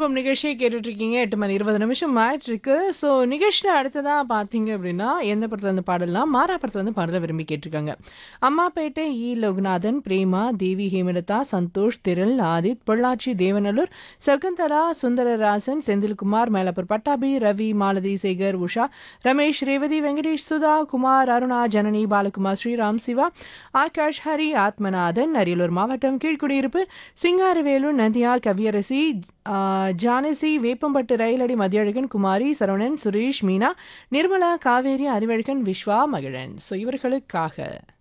குடும்பம் நிகழ்ச்சியை கேட்டுட்டு இருக்கீங்க எட்டு மணி இருபது நிமிஷம் ஆயிட்டு இருக்கு ஸோ நிகழ்ச்சியில் அடுத்ததா பார்த்தீங்க அப்படின்னா எந்த படத்துல இருந்து பாடலாம் மாறா படத்துல வந்து பாடலை விரும்பி கேட்டிருக்காங்க அம்மாப்பேட்டை இ லோகநாதன் பிரேமா தேவி ஹேமலதா சந்தோஷ் திரள் ஆதித் பொள்ளாச்சி தேவநல்லூர் சகுந்தலா சுந்தரராசன் செந்தில்குமார் மேலப்பூர் பட்டாபி ரவி மாலதி சேகர் உஷா ரமேஷ் ரேவதி வெங்கடேஷ் சுதா குமார் அருணா ஜனனி பாலகுமார் ஸ்ரீராம் சிவா ஆகாஷ் ஹரி ஆத்மநாதன் அரியலூர் மாவட்டம் கீழ்குடியிருப்பு சிங்காரவேலு நந்தியா கவியரசி ஆ, ஜானசி வேப்பம்பட்டு ரயிலடி மதியழகன் குமாரி சரவணன் சுரேஷ் மீனா நிர்மலா காவேரி அறிவழகன் விஸ்வா மகிழன் ஸோ இவர்களுக்காக